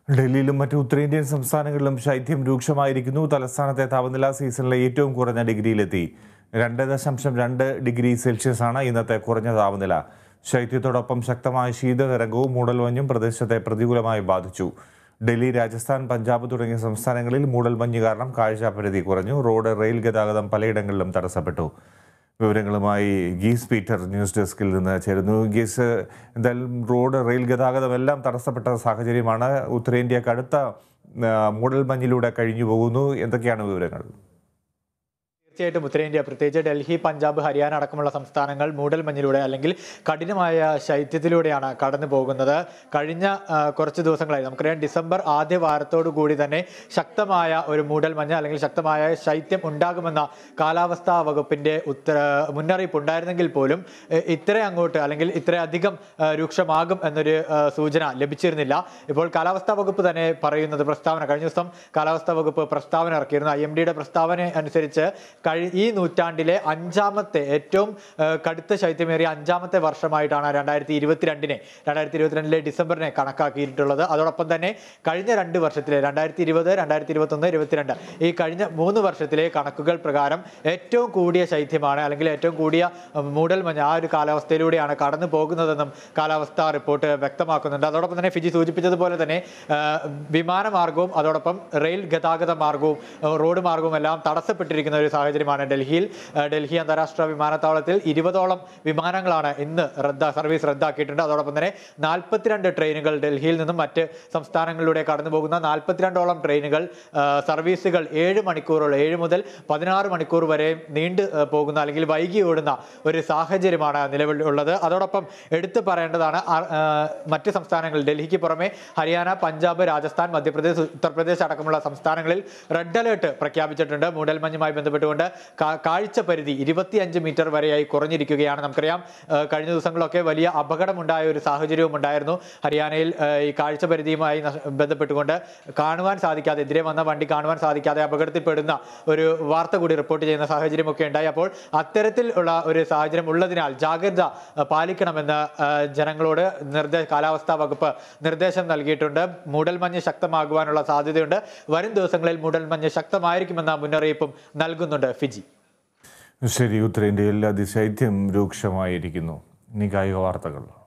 ഡൽഹിയിലും മറ്റ് ഉത്തരേന്ത്യൻ സംസ്ഥാനങ്ങളിലും ശൈത്യം രൂക്ഷമായിരിക്കുന്നു തലസ്ഥാനത്തെ താപനില സീസണിലെ ഏറ്റവും കുറഞ്ഞ ഡിഗ്രിയിലെത്തി രണ്ട് ദശാംശം രണ്ട് ഡിഗ്രി സെൽഷ്യസ് ആണ് ഇന്നത്തെ കുറഞ്ഞ താപനില ശൈത്യത്തോടൊപ്പം ശക്തമായ ശീതതരംഗവും മൂടൽമഞ്ഞും പ്രദേശത്തെ പ്രതികൂലമായി ബാധിച്ചു ഡൽഹി രാജസ്ഥാൻ പഞ്ചാബ് തുടങ്ങിയ സംസ്ഥാനങ്ങളിൽ മൂടൽമഞ്ഞ് കാരണം കാഴ്ചാപരിധി കുറഞ്ഞു റോഡ് റെയിൽ ഗതാഗതം പലയിടങ്ങളിലും തടസ്സപ്പെട്ടു വിവരങ്ങളുമായി ഗീസ് പീറ്റർ ന്യൂസ് ഡെസ്കിൽ നിന്ന് ചേരുന്നു ഗീസ് എന്തായാലും റോഡ് റെയിൽ ഗതാഗതം എല്ലാം തടസ്സപ്പെട്ട സാഹചര്യമാണ് ഉത്തരേന്ത്യ കടുത്ത ആ, മൂടൽമഞ്ഞിലൂടെ കഴിഞ്ഞു പോകുന്നു എന്തൊക്കെയാണ് വിവരങ്ങൾ തീർച്ചയായിട്ടും ഉത്തരേന്ത്യ പ്രത്യേകിച്ച് ഡൽഹി പഞ്ചാബ് ഹരിയാന അടക്കമുള്ള സംസ്ഥാനങ്ങൾ മൂടൽമഞ്ഞിലൂടെ അല്ലെങ്കിൽ കഠിനമായ ശൈത്യത്തിലൂടെയാണ് കടന്നു പോകുന്നത് കഴിഞ്ഞ ആ, കുറച്ച് ദിവസങ്ങളായി നമുക്കറിയാം ഡിസംബർ ആദ്യ വാരത്തോടു കൂടി തന്നെ ശക്തമായ ഒരു മൂടൽമഞ്ഞ് അല്ലെങ്കിൽ ശക്തമായ ശൈത്യം ഉണ്ടാകുമെന്ന കാലാവസ്ഥാ വകുപ്പിന്റെ ഉത്തര മുന്നറിയിപ്പ് ഉണ്ടായിരുന്നെങ്കിൽ പോലും എ, ഇത്ര അങ്ങോട്ട് അല്ലെങ്കിൽ ഇത്രയധികം ആ, രൂക്ഷമാകും എന്നൊരു ആ, സൂചന ലഭിച്ചിരുന്നില്ല ഇപ്പോൾ കാലാവസ്ഥാ വകുപ്പ് തന്നെ പറയുന്നത് പ്രസ്താവന കഴിഞ്ഞ ദിവസം കാലാവസ്ഥാ വകുപ്പ് പ്രസ്താവന ഇറക്കിയിരുന്നു ഐ എം ഡിയുടെ പ്രസ്താവന അനുസരിച്ച് കഴി ഈ നൂറ്റാണ്ടിലെ അഞ്ചാമത്തെ ഏറ്റവും ആ, കടുത്ത ശൈത്യമേറിയ അഞ്ചാമത്തെ വർഷമായിട്ടാണ് രണ്ടായിരത്തി ഇരുപത്തിരണ്ടിനെ രണ്ടായിരത്തി ഇരുപത്തിരണ്ടിലെ ഡിസംബറിനെ കണക്കാക്കിയിട്ടുള്ളത് അതോടൊപ്പം തന്നെ കഴിഞ്ഞ രണ്ട് വർഷത്തിലെ രണ്ടായിരത്തി ഇരുപത് രണ്ടായിരത്തി ഇരുപത്തൊന്ന് ഇരുപത്തിരണ്ട് ഈ കഴിഞ്ഞ മൂന്ന് വർഷത്തിലെ കണക്കുകൾ പ്രകാരം ഏറ്റവും കൂടിയ ശൈത്യമാണ് അല്ലെങ്കിൽ ഏറ്റവും കൂടിയ ഉം, മൂടൽമഞ്ഞ് ആ ഒരു കാലാവസ്ഥയിലൂടെയാണ് കടന്നു പോകുന്നതെന്നും കാലാവസ്ഥാ റിപ്പോർട്ട് വ്യക്തമാക്കുന്നുണ്ട് അതോടൊപ്പം തന്നെ ഫിജി സൂചിപ്പിച്ചതുപോലെ തന്നെ ആ, വിമാനമാർഗവും അതോടൊപ്പം റെയിൽ ഗതാഗത മാർഗവും ആ, റോഡ് മാർഗവും എല്ലാം തടസ്സപ്പെട്ടിരിക്കുന്ന ഒരു സാഹചര്യമാണ് ഡൽഹിയിൽ ആ, ഡൽഹി അന്താരാഷ്ട്ര വിമാനത്താവളത്തിൽ ഇരുപതോളം വിമാനങ്ങളാണ് ഇന്ന് റദ്ദ സർവീസ് റദ്ദാക്കിയിട്ടുണ്ട് അതോടൊപ്പം തന്നെ നാൽപ്പത്തിരണ്ട് ട്രെയിനുകൾ ഡൽഹിയിൽ നിന്നും മറ്റ് സംസ്ഥാനങ്ങളിലൂടെ കടന്നു പോകുന്ന നാൽപ്പത്തിരണ്ടോളം ട്രെയിനുകൾ ആ, സർവീസുകൾ ഏഴ് മണിക്കൂറുള്ള ഏഴ് മുതൽ പതിനാറ് മണിക്കൂർ വരെ നീണ്ടു ആ, പോകുന്ന അല്ലെങ്കിൽ വൈകി ഓടുന്ന ഒരു സാഹചര്യമാണ് നിലവിൽ ഉള്ളത് അതോടൊപ്പം എടുത്തു പറയേണ്ടതാണ് ആ, ആ, മറ്റ് സംസ്ഥാനങ്ങൾ ഡൽഹിക്ക് പുറമെ ഹരിയാന പഞ്ചാബ് രാജസ്ഥാൻ മധ്യപ്രദേശ് ഉത്തർപ്രദേശ് അടക്കമുള്ള സംസ്ഥാനങ്ങളിൽ റെഡ് അലേർട്ട് പ്രഖ്യാപിച്ചിട്ടുണ്ട് മൂടൽമഞ്ഞുമായി ബന്ധപ്പെട്ടുകൊണ്ട് കാ- കാഴ്ച പരിധി ഇരുപത്തിയഞ്ച് മീറ്റർ വരെയായി കുറഞ്ഞിരിക്കുകയാണ് നമുക്കറിയാം ആ, കഴിഞ്ഞ ദിവസങ്ങളിലൊക്കെ വലിയ അപകടമുണ്ടായ ഒരു സാഹചര്യവും ഉണ്ടായിരുന്നു ഹരിയാനയിൽ ആ, ഈ കാഴ്ച പരിധിയുമായി നഷ- ബന്ധപ്പെട്ടുകൊണ്ട് കാണുവാൻ സാധിക്കാതെ എതിരെ വന്ന വണ്ടി കാണുവാൻ സാധിക്കാതെ അപകടത്തിൽപ്പെടുന്ന ഒരു വാർത്ത കൂടി റിപ്പോർട്ട് ചെയ്യുന്ന സാഹചര്യമൊക്കെ ഉണ്ടായി അപ്പോൾ അത്തരത്തിൽ ഉള്ള ഒരു സാഹചര്യം ഉള്ളതിനാൽ ജാഗ്രത ആ, പാലിക്കണമെന്ന് ആ, ജനങ്ങളോട് നിർദ്ദേശ കാലാവസ്ഥാ വകുപ്പ് നിർദ്ദേശം നൽകിയിട്ടുണ്ട് മൂടൽമഞ്ഞ് ശക്തമാകുവാനുള്ള സാധ്യതയുണ്ട് വരും ദിവസങ്ങളിൽ മൂടൽമഞ്ഞ് ശക്തമായിരിക്കുമെന്ന മുന്നറിയിപ്പും നൽകുന്നുണ്ട് ഫിജി ശരി ഉത്തരേന്ത്യയിൽ അതിശൈത്യം രൂക്ഷമായിരിക്കുന്നു ഇനി കായിക വാർത്തകൾ